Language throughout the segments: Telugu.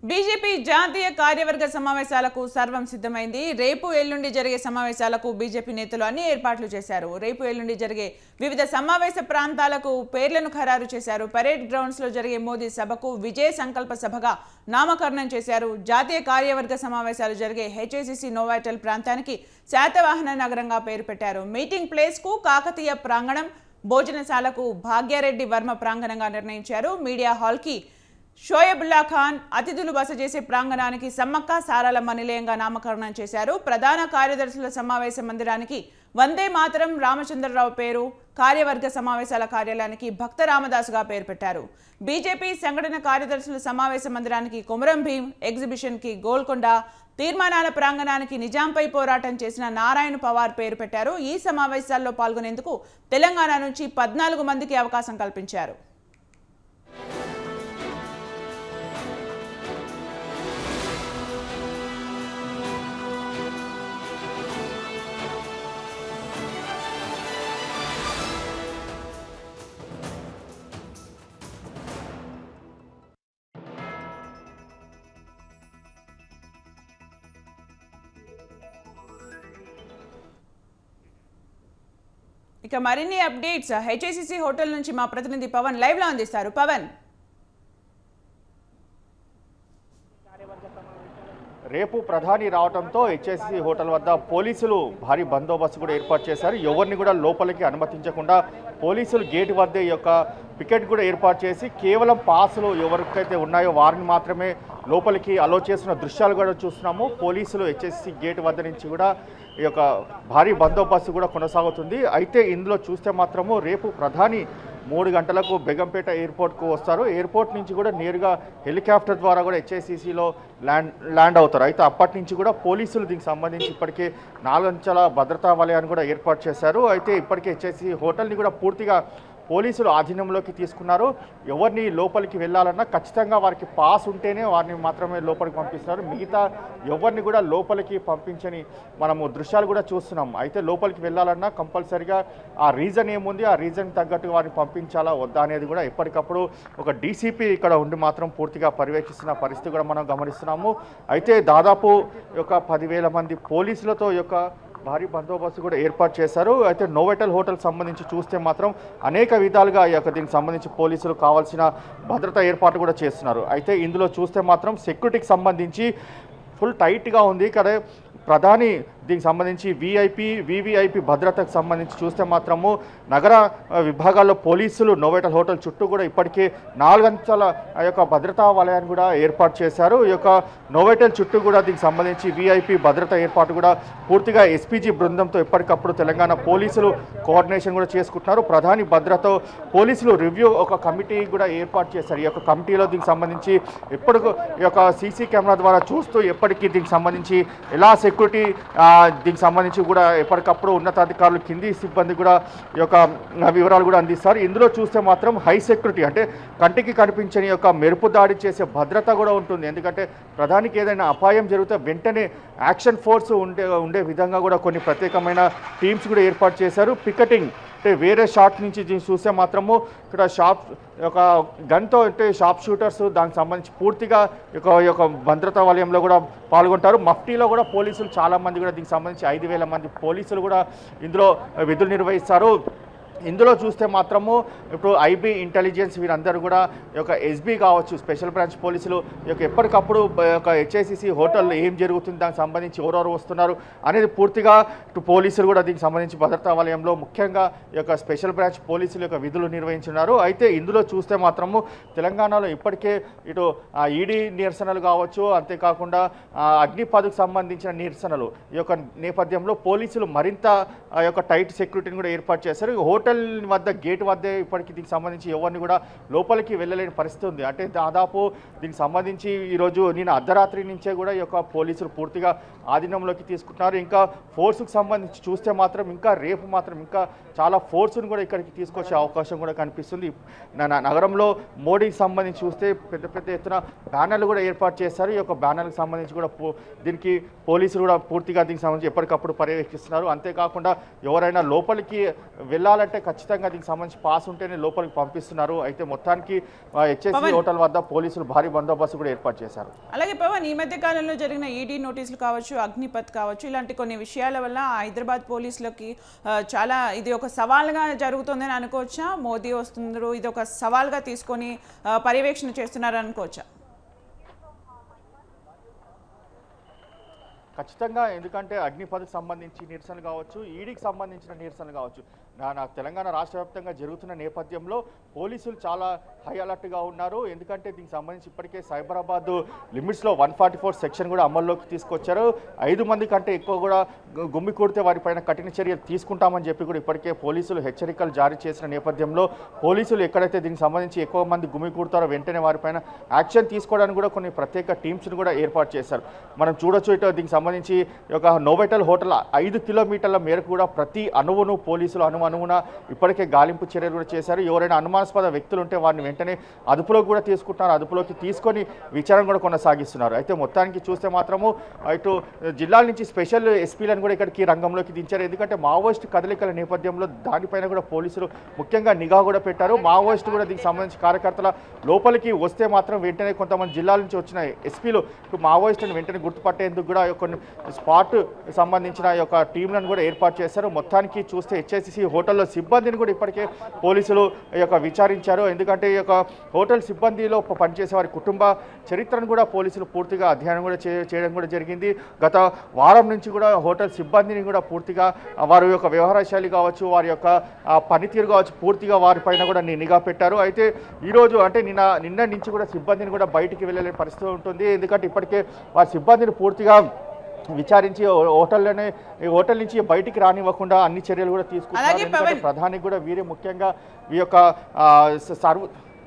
బీజేపీ జాతీయ కార్యవర్గ సమావేశాలకు సర్వం సిద్ధమైంది రేపు ఎల్లుండి జరిగే సమావేశాలకు బీజేపీ నేతలు అన్ని ఏర్పాట్లు చేశారు రేపు ఎల్లుండి జరిగే వివిధ సమావేశ ప్రాంతాలకు పేర్లను ఖరారు చేశారు పరేడ్ గ్రౌండ్స్ లో జరిగే మోదీ సభకు విజయ సంకల్ప సభగా నామకరణం చేశారు జాతీయ కార్యవర్గ సమావేశాలు జరిగే హెచ్ఏసిసి నోవాటల్ ప్రాంతానికి శాతవాహన నగరంగా పేరు పెట్టారు మీటింగ్ ప్లేస్ కు కాకతీయ ప్రాంగణం భోజనశాలకు భాగ్యారెడ్డి వర్మ ప్రాంగణంగా నిర్ణయించారు మీడియా హాల్కి షోయబుల్లా ఖాన్ అతిథులు బస చేసే ప్రాంగణానికి సమ్మక్క సారాలమ్మ నిలయంగా నామకరణం చేశారు ప్రధాన కార్యదర్శుల సమావేశ మందిరానికి వందే మాతరం రామచంద్రరావు పేరు కార్యవర్గ సమావేశాల కార్యాలయానికి భక్త రామదాసుగా పేరు పెట్టారు బీజేపీ సంఘటన కార్యదర్శుల సమావేశ మందిరానికి కొమరం భీం ఎగ్జిబిషన్కి గోల్కొండ తీర్మానాల ప్రాంగణానికి నిజాంపై పోరాటం చేసిన నారాయణ పవార్ పేరు పెట్టారు ఈ సమావేశాల్లో పాల్గొనేందుకు తెలంగాణ నుంచి పద్నాలుగు మందికి అవకాశం కల్పించారు ఇక మరిన్ని అప్డేట్స్ హెచ్ఐసిసి హోటల్ నుంచి మా ప్రతినిధి పవన్ లైవ్ లో అందిస్తారు పవన్ రేపు ప్రధాని రావడంతో హెచ్ఎస్సి హోటల్ వద్ద పోలీసులు భారీ బందోబస్తు కూడా ఏర్పాటు చేశారు ఎవరిని కూడా లోపలికి అనుమతించకుండా పోలీసులు గేటు వద్ద ఈ యొక్క పికెట్ కూడా ఏర్పాటు చేసి కేవలం పాసులు ఎవరికైతే ఉన్నాయో వారిని మాత్రమే లోపలికి అలో చేసిన దృశ్యాలు కూడా చూస్తున్నాము పోలీసులు హెచ్ఎస్సి గేట్ వద్ద నుంచి కూడా ఈ యొక్క భారీ బందోబస్తు కూడా కొనసాగుతుంది అయితే ఇందులో చూస్తే మాత్రము రేపు ప్రధాని మూడు గంటలకు బెగంపేట ఎయిర్పోర్ట్కు వస్తారు ఎయిర్పోర్ట్ నుంచి కూడా నేరుగా హెలికాప్టర్ ద్వారా కూడా హెచ్ఐసిసిలో ల్యాండ్ ల్యాండ్ అవుతారు అయితే అప్పటి నుంచి కూడా పోలీసులు దీనికి సంబంధించి ఇప్పటికే నాలుగంచెల భద్రతా వలయాన్ని కూడా ఏర్పాటు చేశారు అయితే ఇప్పటికే హెచ్ఐసి హోటల్ని కూడా పూర్తిగా పోలీసులు ఆధీనంలోకి తీసుకున్నారు ఎవరిని లోపలికి వెళ్ళాలన్నా ఖచ్చితంగా వారికి పాస్ ఉంటేనే వారిని మాత్రమే లోపలికి పంపిస్తున్నారు మిగతా ఎవరిని కూడా లోపలికి పంపించని మనము దృశ్యాలు కూడా చూస్తున్నాం అయితే లోపలికి వెళ్ళాలన్నా కంపల్సరిగా ఆ రీజన్ ఏముంది ఆ రీజన్ తగ్గట్టు వారిని పంపించాలా వద్దా అనేది కూడా ఎప్పటికప్పుడు ఒక డీసీపీ ఇక్కడ ఉండి మాత్రం పూర్తిగా పర్యవేక్షిస్తున్న పరిస్థితి కూడా మనం గమనిస్తున్నాము అయితే దాదాపు ఒక పదివేల మంది పోలీసులతో ఈ యొక్క భారీ బందోబస్తు కూడా ఏర్పాటు చేశారు అయితే నోవెటల్ హోటల్ సంబంధించి చూస్తే మాత్రం అనేక విధాలుగా ఈ యొక్క దీనికి సంబంధించి పోలీసులు కావాల్సిన భద్రత ఏర్పాటు కూడా చేస్తున్నారు అయితే ఇందులో చూస్తే మాత్రం సెక్యూరిటీకి సంబంధించి ఫుల్ టైట్గా ఉంది ఇక్కడ ప్రధాని దీనికి సంబంధించి విఐపి వివిఐపి భద్రతకు సంబంధించి చూస్తే మాత్రము నగర ఆ, విభాగాల్లో పోలీసులు నోవెటల్ హోటల్ చుట్టూ కూడా ఇప్పటికే నాలుగంచెల ఆ యొక్క భద్రతా వలయాన్ని కూడా ఏర్పాటు చేశారు ఈ యొక్క నోవెటల్ చుట్టూ కూడా దీనికి సంబంధించి విఐపి భద్రత ఏర్పాటు కూడా పూర్తిగా ఎస్పీజీ బృందంతో ఎప్పటికప్పుడు తెలంగాణ పోలీసులు కోఆర్డినేషన్ కూడా చేసుకుంటున్నారు ప్రధాని భద్రత పోలీసులు రివ్యూ ఒక కమిటీ కూడా ఏర్పాటు చేశారు ఈ యొక్క కమిటీలో దీనికి సంబంధించి ఎప్పటికూ ఈ యొక్క సీసీ కెమెరా ద్వారా చూస్తూ ఎప్పటికీ దీనికి సంబంధించి ఎలా సెక్యూరిటీ ఆ, దీనికి సంబంధించి కూడా ఎప్పటికప్పుడు ఉన్నతాధికారులు కింది సిబ్బంది కూడా ఈ యొక్క ఆ, వివరాలు కూడా అందిస్తారు ఇందులో చూస్తే మాత్రం హై సెక్యూరిటీ అంటే కంటికి కనిపించని యొక్క మెరుపు దాడి చేసే భద్రత కూడా ఉంటుంది ఎందుకంటే ప్రధానికి ఏదైనా అపాయం జరిగితే వెంటనే యాక్షన్ ఫోర్స్ ఉండే ఉండే విధంగా కూడా కొన్ని ప్రత్యేకమైన టీమ్స్ కూడా ఏర్పాటు చేశారు పికెటింగ్ అంటే వేరే షాట్ నుంచి దీన్ని చూస్తే మాత్రము ఇక్కడ షాప్ ఒక గన్తో అంటే షాప్ షూటర్స్ దానికి సంబంధించి పూర్తిగా ఈ యొక్క ఈ యొక్క భద్రతా వలయంలో కూడా పాల్గొంటారు మఫ్టీలో కూడా పోలీసులు చాలా మంది కూడా దీనికి సంబంధించి ఐదు వేల మంది పోలీసులు కూడా ఇందులో విధులు నిర్వహిస్తారు ఇందులో చూస్తే మాత్రము ఇప్పుడు ఐబీ ఇంటెలిజెన్స్ వీరందరూ కూడా ఈ యొక్క ఎస్బీ కావచ్చు స్పెషల్ బ్రాంచ్ పోలీసులు ఈ యొక్క ఎప్పటికప్పుడు ఈ యొక్క హెచ్ఐసిసి హోటల్లో ఏం జరుగుతుంది దానికి సంబంధించి ఎవరెవరు వస్తున్నారు అనేది పూర్తిగా ఇటు పోలీసులు కూడా దీనికి సంబంధించి భద్రతా వలయంలో ముఖ్యంగా ఈ యొక్క స్పెషల్ బ్రాంచ్ పోలీసుల యొక్క విధులు నిర్వహించున్నారు అయితే ఇందులో చూస్తే మాత్రము తెలంగాణలో ఇప్పటికే ఇటు ఈడీ నిరసనలు కావచ్చు అంతేకాకుండా ఆ, అగ్నిపథకు సంబంధించిన నిరసనలు ఈ యొక్క నేపథ్యంలో పోలీసులు మరింత ఆ యొక్క టైట్ సెక్యూరిటీని కూడా ఏర్పాటు చేశారు ఈ హోటల్ వద్ద గేట్ వద్దే ఇప్పటికి దీనికి సంబంధించి ఎవరిని కూడా లోపలికి వెళ్ళలేని పరిస్థితి ఉంది అంటే దాదాపు దీనికి సంబంధించి ఈరోజు నేను అర్ధరాత్రి నుంచే కూడా ఈ యొక్క పోలీసులు పూర్తిగా ఆధీనంలోకి తీసుకుంటున్నారు ఇంకా ఫోర్స్కి సంబంధించి చూస్తే మాత్రం ఇంకా రేపు మాత్రం ఇంకా చాలా ఫోర్స్ను కూడా ఇక్కడికి తీసుకొచ్చే అవకాశం కూడా కనిపిస్తుంది న- న- నగరంలో మోడీకి సంబంధించి చూస్తే పెద్ద పెద్ద ఎత్తున బ్యానర్లు కూడా ఏర్పాటు చేశారు ఈ యొక్క బ్యానర్లకు సంబంధించి కూడా పో- దీనికి పోలీసులు కూడా పూర్తిగా దీనికి సంబంధించి ఎప్పటికప్పుడు పర్యవేక్షిస్తున్నారు అంతేకాకుండా ఎవరైనా లోపలికి వెళ్ళాలంటే ఎందుకంటే ఖచ్చితంగా దీనికి సంబంధించి పాస్ ఉంటేనే లోపలికి పంపిస్తున్నారు అయితే మొత్తానికి హెచ్ఎస్సి పవన్. హోటల్ వద్ద పోలీసులు భారీ బందోబస్తు కూడా ఏర్పాటు చేశారు అలాగే పవన్ ఈ మధ్య కాలంలో జరిగిన ఈడీ నోటీసులు కావచ్చు అగ్నిపత్ కావచ్చు ఇలాంటి కొన్ని విషయాల వల్ల హైదరాబాద్ పోలీసులకి ఆ, చాలా ఇది ఒక సవాల్గా జరుగుతుందని అనుకోవచ్చా మోదీ వస్తున్నారు ఇది ఒక సవాల్గా తీసుకొని ఆ, పర్యవేక్షణ చేస్తున్నారు అనుకోవచ్చా ఖచ్చితంగా ఎందుకంటే అగ్నిపథకు సంబంధించి నిరసనలు కావచ్చు ఈడీకి సంబంధించిన నిరసనలు కావచ్చు నా నాకు తెలంగాణ రాష్ట్ర వ్యాప్తంగా జరుగుతున్న నేపథ్యంలో పోలీసులు చాలా హై అలర్ట్గా ఉన్నారు ఎందుకంటే దీనికి సంబంధించి ఇప్పటికే సైబరాబాద్ లిమిట్స్లో వన్ ఫార్టీ ఫోర్ సెక్షన్ కూడా అమల్లోకి తీసుకొచ్చారు ఐదు మంది కంటే ఎక్కువ కూడా గు- గుమ్మి కూడితే వారిపైన కఠిన చర్యలు తీసుకుంటామని చెప్పి కూడా ఇప్పటికే పోలీసులు హెచ్చరికలు జారీ చేసిన నేపథ్యంలో పోలీసులు ఎక్కడైతే దీనికి సంబంధించి ఎక్కువ మంది గుమ్మి కూడతారో వెంటనే వారిపైన యాక్షన్ తీసుకోవడానికి కూడా కొన్ని ప్రత్యేక టీమ్స్ని కూడా ఏర్పాటు చేశారు మనం చూడొచ్చు ఇటు దీనికి సంబంధించి ఈ యొక్క నోబెటల్ హోటల్ ఐదు కిలోమీటర్ల మేరకు కూడా ప్రతి అణువును పోలీసులు అణువు అణువున ఇప్పటికే గాలింపు చర్యలు కూడా చేశారు ఎవరైనా అనుమానాస్పద వ్యక్తులు ఉంటే వారిని వెంటనే అదుపులోకి కూడా తీసుకుంటున్నారు అదుపులోకి తీసుకొని విచారణ కూడా కొనసాగిస్తున్నారు అయితే మొత్తానికి చూస్తే మాత్రము ఇటు జిల్లాల నుంచి స్పెషల్ ఎస్పీలను కూడా ఇక్కడికి రంగంలోకి దించారు ఎందుకంటే మావోయిస్ట్ కదలికల నేపథ్యంలో దానిపైన కూడా పోలీసులు ముఖ్యంగా నిఘా కూడా పెట్టారు మావోయిస్ట్ కూడా దీనికి సంబంధించి కార్యకర్తల లోపలికి వస్తే మాత్రం వెంటనే కొంతమంది జిల్లాల నుంచి వచ్చిన ఎస్పీలు ఇటు మావోయిస్టులను వెంటనే గుర్తుపట్టేందుకు కూడా కొన్ని స్పాట్ సంబంధించిన ఈ యొక్క టీంలను కూడా ఏర్పాటు చేశారు మొత్తానికి చూస్తే హెచ్ఎస్సిసి హోటల్లో సిబ్బందిని కూడా ఇప్పటికే పోలీసులు ఈ యొక్క విచారించారు ఎందుకంటే ఈ యొక్క హోటల్ సిబ్బందిలో ప- పనిచేసే వారి కుటుంబ చరిత్రను కూడా పోలీసులు పూర్తిగా అధ్యయనం కూడా చే- చేయడం కూడా జరిగింది గత వారం నుంచి కూడా హోటల్ సిబ్బందిని కూడా పూర్తిగా ఆ, వారి యొక్క వ్యవహార శైలి కావచ్చు వారి యొక్క ఆ, పనితీరు కావచ్చు పూర్తిగా వారిపైన కూడా ని- నిఘా పెట్టారు అయితే ఈరోజు అంటే నిన్న నిన్న నుంచి కూడా సిబ్బందిని కూడా బయటికి వెళ్ళలేని పరిస్థితి ఉంటుంది ఎందుకంటే ఇప్పటికే వారి సిబ్బందిని పూర్తిగా విచారించి హో- హోటల్లోనే ఈ హోటల్ నుంచి బయటికి రానివ్వకుండా అన్ని చర్యలు కూడా తీసుకుంటున్నారు అలాగే ఎందుకంటే పవన్. ప్రధాని కూడా వీరే ముఖ్యంగా ఈ యొక్క ఆ, స- సర్వ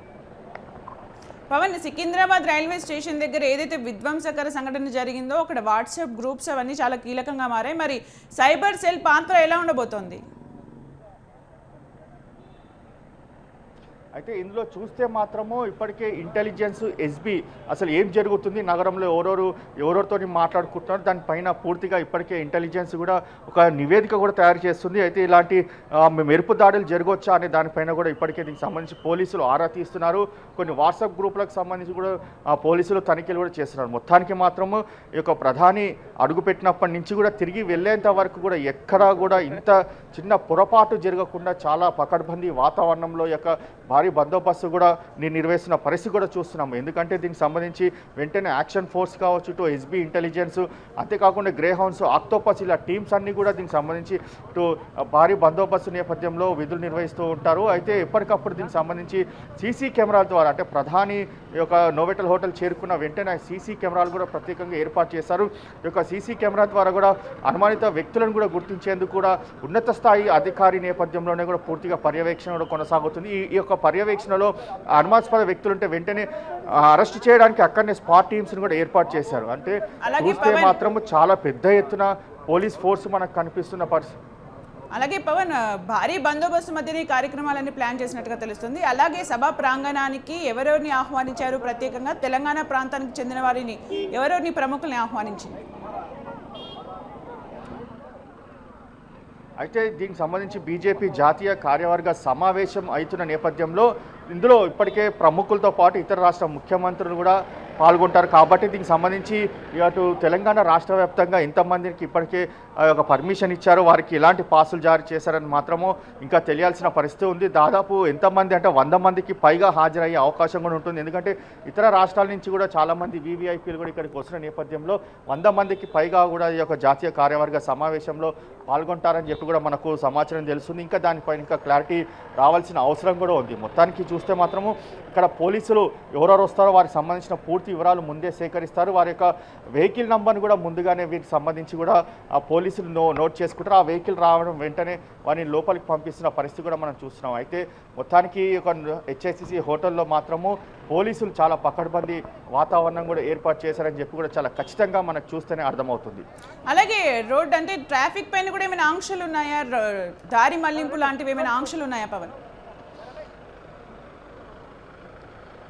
పవన్ సికింద్రాబాద్ రైల్వే స్టేషన్ దగ్గర ఏదైతే విధ్వంసకర సంఘటన జరిగిందో అక్కడ వాట్సాప్ గ్రూప్స్ అవన్నీ చాలా కీలకంగా మారాయి మరి సైబర్ సెల్ పాత్ర ఎలా ఉండబోతోంది అయితే ఇందులో చూస్తే మాత్రము ఇప్పటికే ఇంటెలిజెన్స్ ఎస్బి అసలు ఏం జరుగుతుంది నగరంలో ఎవరెవరు ఎవరెవరితో మాట్లాడుకుంటున్నారు దానిపైన పూర్తిగా ఇప్పటికే ఇంటెలిజెన్స్ కూడా ఒక నివేదిక కూడా తయారు చేస్తుంది అయితే ఇలాంటి ఆ, మెరుపు దాడులు జరగవచ్చా అనే దానిపైన కూడా ఇప్పటికే దీనికి సంబంధించి పోలీసులు ఆరా తీస్తున్నారు కొన్ని వాట్సాప్ గ్రూపులకు సంబంధించి కూడా ఆ, పోలీసులు తనిఖీలు కూడా చేస్తున్నారు మొత్తానికి మాత్రము ఈ యొక్క ప్రధాని అడుగుపెట్టినప్పటి నుంచి కూడా తిరిగి వెళ్ళేంత వరకు కూడా ఎక్కడా కూడా ఇంత చిన్న పొరపాటు జరగకుండా చాలా పకడ్బందీ వాతావరణంలో ఈ యొక్క భారీ బందోబస్తు కూడా నేను నిర్వహిస్తున్న పరిస్థితి కూడా చూస్తున్నాము ఎందుకంటే దీనికి సంబంధించి వెంటనే యాక్షన్ ఫోర్స్ కావచ్చు ఇటు ఎస్బీ ఇంటెలిజెన్స్ అంతేకాకుండా గ్రే హౌన్స్ ఆక్టోపస్ ఇలా టీమ్స్ అన్నీ కూడా దీనికి సంబంధించి ఇటు భారీ బందోబస్తు నేపథ్యంలో విధులు నిర్వహిస్తూ ఉంటారు అయితే ఎప్పటికప్పుడు దీనికి సంబంధించి సీసీ కెమెరాల ద్వారా అంటే ప్రధాని ఈ యొక్క నోవెటల్ హోటల్ చేరుకున్న వెంటనే సీసీ కెమెరాలు కూడా ప్రత్యేకంగా ఏర్పాటు చేశారు ఈ యొక్క సీసీ కెమెరా ద్వారా కూడా అనుమానిత వ్యక్తులను కూడా గుర్తించేందుకు కూడా ఉన్నత స్థాయి అధికారి నేపథ్యంలోనే కూడా పూర్తిగా పర్యవేక్షణ కూడా కొనసాగుతుంది ఈ ఈ యొక్క పర్యవేక్షణలో అనుమానాస్పద వ్యక్తులు ఉంటే వెంటనే ఆ, అరెస్ట్ చేయడానికి అక్కడనే స్పాట్ టీమ్స్ని కూడా ఏర్పాటు చేశారు అంటే అలాగే చూస్తే పవన్- మాత్రం చాలా పెద్ద ఎత్తున పోలీస్ ఫోర్స్ మనకు కనిపిస్తున్న పరిస్థితి అలాగే పవన్ ఆ, భారీ బందోబస్తు మధ్యనే ఈ కార్యక్రమాలన్నీ ప్లాన్ చేసినట్టుగా తెలుస్తుంది అలాగే సభా ప్రాంగణానికి ఎవరెవరిని ఆహ్వానించారు ప్రత్యేకంగా తెలంగాణ ప్రాంతానికి చెందిన వారిని ఎవరెవరిని ప్రముఖుల్ని ఆహ్వానించింది అయితే దీనికి సంబంధించి బీజేపీ జాతీయ కార్యవర్గ సమావేశం అవుతున్న నేపథ్యంలో ఇందులో ఇప్పటికే ప్రముఖులతో పాటు ఇతర రాష్ట్ర ముఖ్యమంత్రులు కూడా పాల్గొంటారు కాబట్టి దీనికి సంబంధించి అటు తెలంగాణ రాష్ట్ర వ్యాప్తంగా ఎంతమందికి ఇప్పటికే ఆ, ఒక పర్మిషన్ ఇచ్చారో వారికి ఎలాంటి పాసులు జారీ చేశారని మాత్రము ఇంకా తెలియాల్సిన పరిస్థితి ఉంది దాదాపు ఎంతమంది అంటే వంద మందికి పైగా హాజరయ్యే అవకాశం కూడా ఉంటుంది ఎందుకంటే ఇతర రాష్ట్రాల నుంచి కూడా చాలామంది వీవీఐపీలు కూడా ఇక్కడికి వస్తున్న నేపథ్యంలో వంద మందికి పైగా కూడా ఈ యొక్క జాతీయ కార్యవర్గ సమావేశంలో పాల్గొంటారని చెప్పి కూడా మనకు సమాచారం తెలుస్తుంది ఇంకా దానిపైన ఇంకా క్లారిటీ రావాల్సిన అవసరం కూడా ఉంది మొత్తానికి చూస్తే మాత్రము ఇక్కడ పోలీసులు ఎవరెవరు వస్తారో వారికి సంబంధించిన పూర్తి వివరాలు ముందే సేకరిస్తారు వారి యొక్క వెహికల్ నంబర్ని కూడా ముందుగానే వీరికి సంబంధించి కూడా ఆ పోలీసులు నో నోట్ చేసుకుంటారు ఆ వెహికల్ రావడం వెంటనే వారిని లోపలికి పంపిస్తున్న పరిస్థితి కూడా మనం చూస్తున్నాం అయితే మొత్తానికి ఒక హెచ్ఎస్సిసి హోటల్లో మాత్రము పోలీసులు చాలా పకడ్బందీ వాతావరణం కూడా ఏర్పాటు చేశారని చెప్పి కూడా చాలా ఖచ్చితంగా మనకు చూస్తేనే అర్థమవుతుంది అలాగే రోడ్ అంటే ట్రాఫిక్ పైన కూడా ఏమైనా ఆంక్షలు ఉన్నాయా ర- దారి మళ్లింపు లాంటివి ఏమైనా ఆంక్షలు ఉన్నాయా పవన్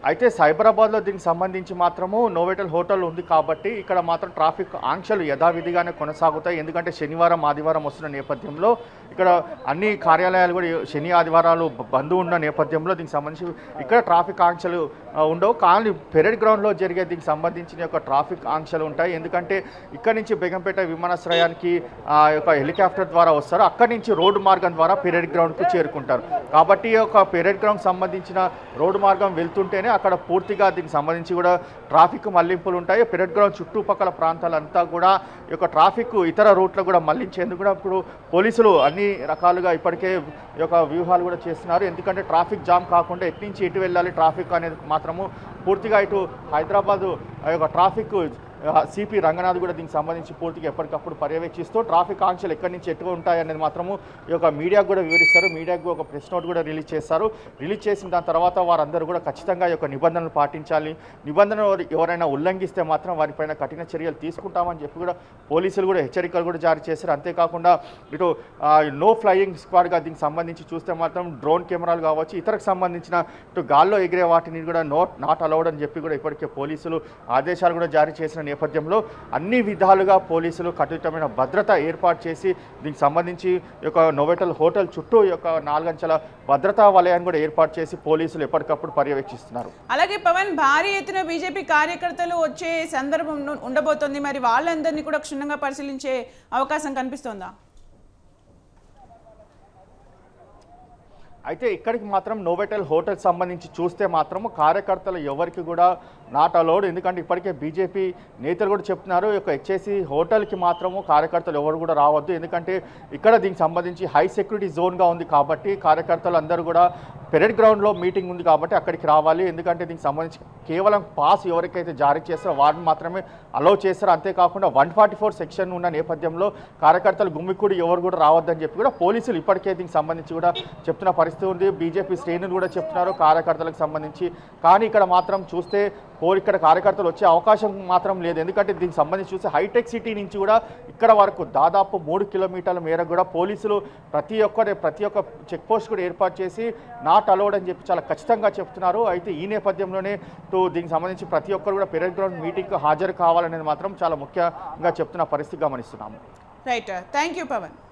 అయితే సైబరాబాద్లో దీనికి సంబంధించి మాత్రము నోవెటల్ హోటల్ ఉంది కాబట్టి ఇక్కడ మాత్రం ట్రాఫిక్ ఆంక్షలు యథావిధిగానే కొనసాగుతాయి ఎందుకంటే శనివారం ఆదివారం వస్తున్న నేపథ్యంలో ఇక్కడ అన్ని కార్యాలయాలు కూడా శని ఆదివారాలు బ- బంద్ ఉన్న నేపథ్యంలో దీనికి సంబంధించి ఇక్కడ ట్రాఫిక్ ఆంక్షలు ఆ, ఉండవు కానీ పెరేడ్ గ్రౌండ్లో జరిగే దీనికి సంబంధించిన యొక్క ట్రాఫిక్ ఆంక్షలు ఉంటాయి ఎందుకంటే ఇక్కడ నుంచి బేగంపేట విమానాశ్రయానికి ఆ యొక్క హెలికాప్టర్ ద్వారా వస్తారు అక్కడి నుంచి రోడ్డు మార్గం ద్వారా పెరేడ్ గ్రౌండ్కు చేరుకుంటారు కాబట్టి ఈ యొక్క పెరేడ్ గ్రౌండ్ సంబంధించిన రోడ్డు మార్గం వెళ్తుంటేనే అక్కడ పూర్తిగా దీనికి సంబంధించి కూడా ట్రాఫిక్ మళ్లింపులు ఉంటాయి పెరేడ్ గ్రౌండ్ చుట్టుపక్కల ప్రాంతాలంతా కూడా ఈ యొక్క ట్రాఫిక్ ఇతర రూట్లో కూడా మళ్లించేందుకు కూడా ఇప్పుడు పోలీసులు అన్ని రకాలుగా ఇప్పటికే ఈ యొక్క వ్యూహాలు కూడా చేస్తున్నారు ఎందుకంటే ట్రాఫిక్ జామ్ కాకుండా ఎటు నుంచి ఎటు వెళ్ళాలి ట్రాఫిక్ అనేది మాత్రము పూర్తిగా ఇటు హైదరాబాదు ఆ యొక్క ట్రాఫిక్ సిపి రంగనాథ్ కూడా దీనికి సంబంధించి పూర్తిగా ఎప్పటికప్పుడు పర్యవేక్షిస్తూ ట్రాఫిక్ ఆంక్షలు ఎక్కడి నుంచి ఎట్టుగా ఉంటాయి అనేది మాత్రము ఈ యొక్క మీడియాకు కూడా వివరిస్తారు మీడియాకు ఒక ప్రెస్ నోట్ కూడా రిలీజ్ చేస్తారు రిలీజ్ చేసిన దాని తర్వాత వారందరూ కూడా ఖచ్చితంగా ఈ యొక్క నిబంధనలు పాటించాలి నిబంధనలు ఎవరు- ఎవరైనా ఉల్లంఘిస్తే మాత్రం వారిపైన కఠిన చర్యలు తీసుకుంటామని చెప్పి కూడా పోలీసులు కూడా హెచ్చరికలు కూడా జారీ చేశారు అంతేకాకుండా ఇటు ఆ, నో ఫ్లయింగ్ స్క్వాడ్గా దీనికి సంబంధించి చూస్తే మాత్రం డ్రోన్ కెమెరాలు కావచ్చు ఇతరకు సంబంధించిన ఇటు గాల్లో ఎగిరే వాటిని కూడా నోట్ నాట్ అలౌడ్ అని చెప్పి కూడా ఇప్పటికే పోలీసులు ఆదేశాలు కూడా జారీ చేసిన నేపథ్యంలో అన్ని విధాలుగా పోలీసులు కఠినమైన భద్రత ఏర్పాటు చేసి దీనికి సంబంధించి ఈ యొక్క నోవెటల్ హోటల్ చుట్టూ ఈ యొక్క నాలుగంచెల భద్రతా వలయాన్ని కూడా ఏర్పాటు చేసి పోలీసులు ఎప్పటికప్పుడు పర్యవేక్షిస్తున్నారు అలాగే పవన్ భారీ ఎత్తున బీజేపీ కార్యకర్తలు వచ్చే సందర్భం ను- ఉండబోతోంది మరి వాళ్ళందరినీ కూడా క్షుణ్ణంగా పరిశీలించే అవకాశం కనిపిస్తోందా అయితే ఇక్కడికి మాత్రం నోవెటల్ హోటల్ సంబంధించి చూస్తే మాత్రం కార్యకర్తలు ఎవరికి కూడా నాట్ అలౌడ్ ఎందుకంటే ఇప్పటికే బీజేపీ నేతలు కూడా చెప్తున్నారు ఈ యొక్క హెచ్ఏసి హోటల్కి మాత్రము కార్యకర్తలు ఎవరు కూడా రావద్దు ఎందుకంటే ఇక్కడ దీనికి సంబంధించి హై సెక్యూరిటీ జోన్గా ఉంది కాబట్టి కార్యకర్తలు అందరూ కూడా పెరేడ్ గ్రౌండ్లో మీటింగ్ ఉంది కాబట్టి అక్కడికి రావాలి ఎందుకంటే దీనికి సంబంధించి కేవలం పాస్ ఎవరికైతే జారీ చేస్తారో వారిని మాత్రమే అలౌ చేస్తారు అంతేకాకుండా వన్ ఫార్టీ ఫోర్ సెక్షన్ ఉన్న నేపథ్యంలో కార్యకర్తలు గుమ్మికూడి ఎవరు కూడా రావద్దని చెప్పి కూడా పోలీసులు ఇప్పటికే దీనికి సంబంధించి కూడా చెప్తున్న పరిస్థితి ఉంది బీజేపీ శ్రేణులు కూడా చెప్తున్నారు కార్యకర్తలకు సంబంధించి కానీ ఇక్కడ మాత్రం చూస్తే పో ఇక్కడ కార్యకర్తలు వచ్చే అవకాశం మాత్రం లేదు ఎందుకంటే దీనికి సంబంధించి చూస్తే హైటెక్ సిటీ నుంచి కూడా ఇక్కడ వరకు దాదాపు మూడు కిలోమీటర్ల మేరకు కూడా పోలీసులు ప్రతి ఒక్కరి ప్రతి ఒక్క చెక్ పోస్ట్ కూడా ఏర్పాటు చేసి నాట్ అలౌడ్ అని చెప్పి చాలా ఖచ్చితంగా చెప్తున్నారు అయితే ఈ నేపథ్యంలోనే తో దీనికి సంబంధించి ప్రతి ఒక్కరు కూడా పెరేడ్ గ్రౌండ్ మీటింగ్కి హాజరు కావాలనేది మాత్రం చాలా ముఖ్యంగా చెప్తున్న పరిస్థితి గమనిస్తున్నాము రైట్ థ్యాంక్ యూ పవన్